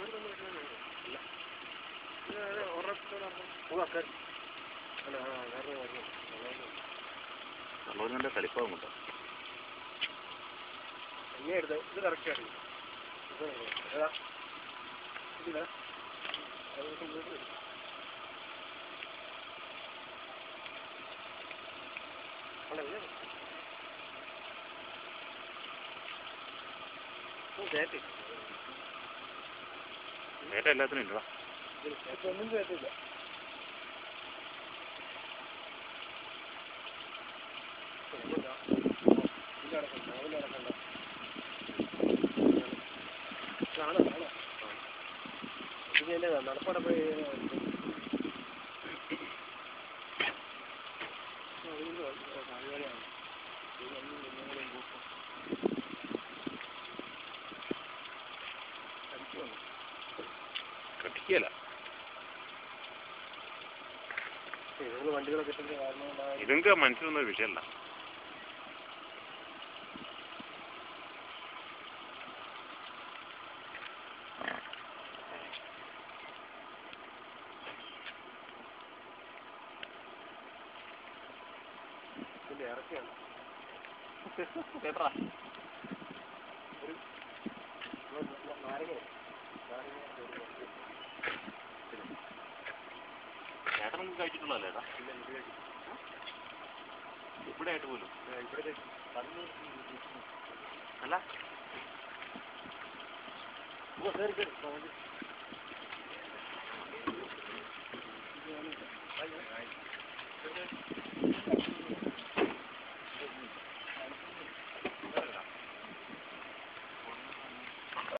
കള്ളൂരിൻ്റെ കളിപ്പാവും കേട്ടോ ഇത് കറക്റ്റ് ആണ് ഇത് ഏതാ ഇതില്ല നേരെ എല്ലാത്തിനും ഉണ്ടോ ഒന്നും കേട്ടില്ല നടപ്പടപ്പ് കട്ടിക്കല നിങ്ങൾ വണ്ടികളൊക്കെ കിട്ടുന്ന കാരണം കൊണ്ടാണ് ഇതെനിക്ക് മനസ്സിലൊന്നും ഒരു വിഷയമല്ല ഇതിന്റെ ഇറക്കിയാണ് കേട്ടാ നാരങ്ങ ചേട്ടനൊന്നും കഴിച്ചിട്ടുള്ളതല്ലേ ഏട്ടാ ഇവിടെ ആയിട്ട് പോലും ഇവിടെ അല്ല കയറി കയറി ആ